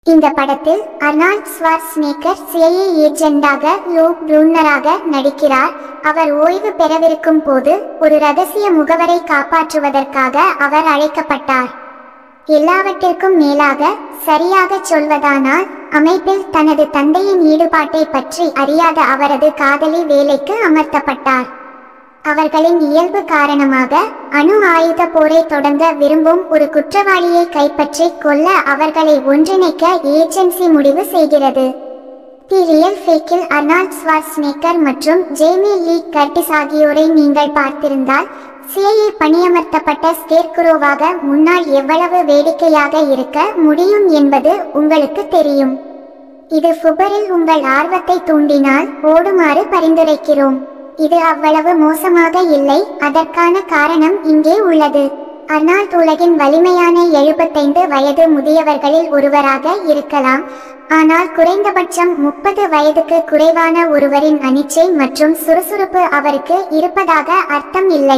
இந்த படத்தில் Arnold Schwarzenegger CIA ஏஜெண்டாக லோ ப்ரூன்னராக நடிக்கிறார் அவர் ஓய்வு பெறவிருக்கும் போது ஒரு ரகசிய முகவரை காப்பாற்றுவதற்காக அவர் அழைக்கப்பட்டார் எல்லாவற்றிற்கும் மேலாக சரியாக சொல்வதானால் அமைப்பில் தனது தந்தையின் ஈடுபாட்டை பற்றி அறியாத அவரது காதலி வேலைக்கு அமர்த்தப்பட்டார் அவர்களின் இயல்பு காரணமாக அணு ஆயுத போரை தொடங்க விரும்பும் ஒரு குற்றவாளியை கைப்பற்றி கொல்ல அவர்களை ஒன்றிணைக்க ஏஜென்சி முடிவு செய்கிறது தி ரியல் ஃபேக்கில் அர்னால்ட் ஸ்வார்ஸ்நேக்கர் மற்றும் ஜேமி லீ கர்டிஸ் ஆகியோரை நீங்கள் பார்த்திருந்தால் சிஐஏ பணியமர்த்தப்பட்ட ஸ்கேர்குரோவாக முன்னால் எவ்வளவு வேடிக்கையாக இருக்க முடியும் என்பது உங்களுக்கு தெரியும் இது ஃபுபரில் உங்கள் ஆர்வத்தை தூண்டினால் ஓடுமாறு பரிந்துரைக்கிறோம் இது அவ்வளவு மோசமாக இல்லை அதற்கான காரணம் இங்கே உள்ளது அர்னால்ட் உலகின் வலிமையான எழுபத்தைந்து வயது முதியவர்களில் ஒருவராக இருக்கலாம் ஆனால் குறைந்தபட்சம் முப்பது வயதுக்கு குறைவான ஒருவரின் அனிச்சை மற்றும் சுறுசுறுப்பு அவருக்கு இருப்பதாக அர்த்தம் இல்லை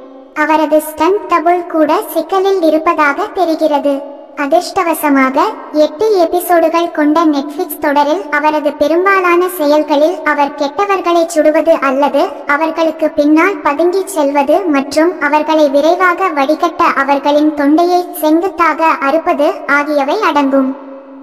அவரது ஸ்டண்ட் டபுள் கூட சிக்கலில் இருப்பதாக தெரிகிறது அதிர்ஷ்டவசமாக எட்டு எபிசோடுகள் கொண்ட நெட்ஃபிக்ஸ் தொடரில் அவரது பெரும்பாலான செயல்களில் அவர் கெட்டவர்களை சுடுவது அல்லது அவர்களுக்கு பின்னால் பதுங்கிச் செல்வது மற்றும் அவர்களை விரைவாக வடிகட்ட அவர்களின் தொண்டையை செங்குத்தாக அறுப்பது ஆகியவை அடங்கும்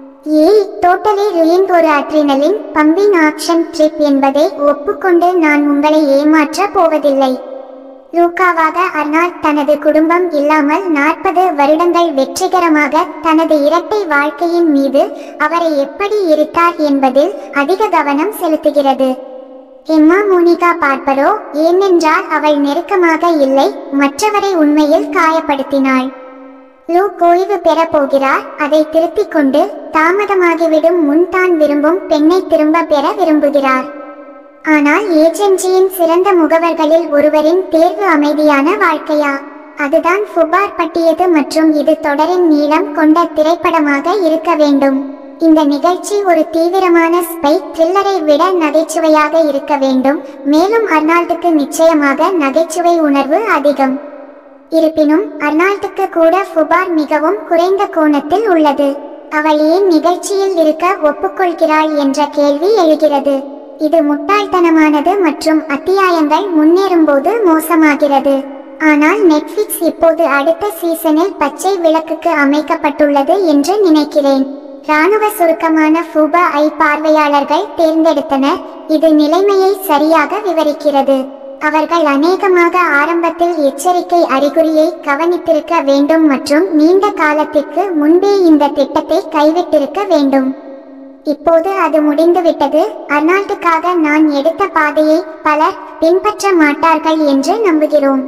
ஏய் டோட்டலி ருயின்ட் ஒரு அட்ரினலின் பம்பிங் ஆக்ஷன் ட்ரிப் என்பதை ஒப்புக்கொண்டு நான் உங்களை ஏமாற்ற போவதில்லை லூக்காவாக அர்னால்ட் தனது குடும்பம் இல்லாமல் நாற்பது வருடங்கள் வெற்றிகரமாக தனது இரட்டை வாழ்க்கையின் மீது அவரை எப்படி இருத்தார் என்பதில் அதிக கவனம் செலுத்துகிறது எம்மா மோனிகா பார்ப்பரோ ஏனென்றால் அவள் நெருக்கமாக இல்லை மற்றவரை உண்மையில் காயப்படுத்தினாள் லூக் ஓய்வு பெறப் போகிறார் அதை திருத்திக் கொண்டு தாமதமாகிவிடும் முன் தான் விரும்பும் பெண்ணை திரும்ப பெற விரும்புகிறார் ஆனால் ஏஜென்சியின் சிறந்த முகவர்களில் ஒருவரின் தேர்வு அமைதியான வாழ்க்கையா அதுதான் ஃபுபார் பட்டியது மற்றும் இது தொடரின் நீளம் கொண்ட திரைப்படமாக இருக்க வேண்டும் இந்த நிகழ்ச்சி ஒரு தீவிரமான ஸ்பை த்ரில்லரை விட நகைச்சுவையாக இருக்க வேண்டும் மேலும் அர்னால்டுக்கு நிச்சயமாக நகைச்சுவை உணர்வு அதிகம் இருப்பினும் அர்னால்டுக்கு கூட ஃபுபார் மிகவும் குறைந்த கோணத்தில் உள்ளது அவள் ஏன் நிகழ்ச்சியில் இருக்க ஒப்புக்கொள்கிறாள் என்ற கேள்வி எழுகிறது இது முட்டாள்தனமானது மற்றும் அத்தியாயங்கள் முன்னேறும்போது மோசமாகிறது ஆனால் நெட்ஃபிக்ஸ் இப்போது அடுத்த சீசனில் பச்சை விளக்குக்கு அமைக்கப்பட்டுள்ளது என்று நினைக்கிறேன் ராணுவ சுருக்கமான ஃபூபா ஐ பார்வையாளர்கள் தேர்ந்தெடுத்தனர் இது நிலைமையை சரியாக விவரிக்கிறது அவர்கள் அநேகமாக ஆரம்பத்தில் எச்சரிக்கை அறிகுறியை கவனித்திருக்க வேண்டும் மற்றும் நீண்ட காலத்திற்கு முன்பே இந்த திட்டத்தை கைவிட்டிருக்க வேண்டும் இப்போது அது முடிந்துவிட்டது அர்னால்டுக்காக நான் எடுத்த பாதையை பலர் பின்பற்ற மாட்டார்கள் என்று நம்புகிறோம்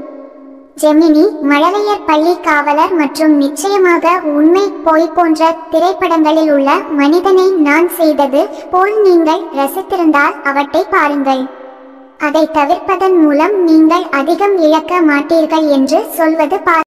ஜெமினி மழலையர் பள்ளி காவலர் மற்றும் நிச்சயமாக உண்மை பொய் போன்ற திரைப்படங்களில் உள்ள மனிதனை நான் செய்தது போல் நீங்கள் ரசித்திருந்தால் அவற்றை பாருங்கள் அதை தவிர்ப்பதன் மூலம் நீங்கள் அதிகம் இழக்க மாட்டீர்கள் என்று சொல்வது பா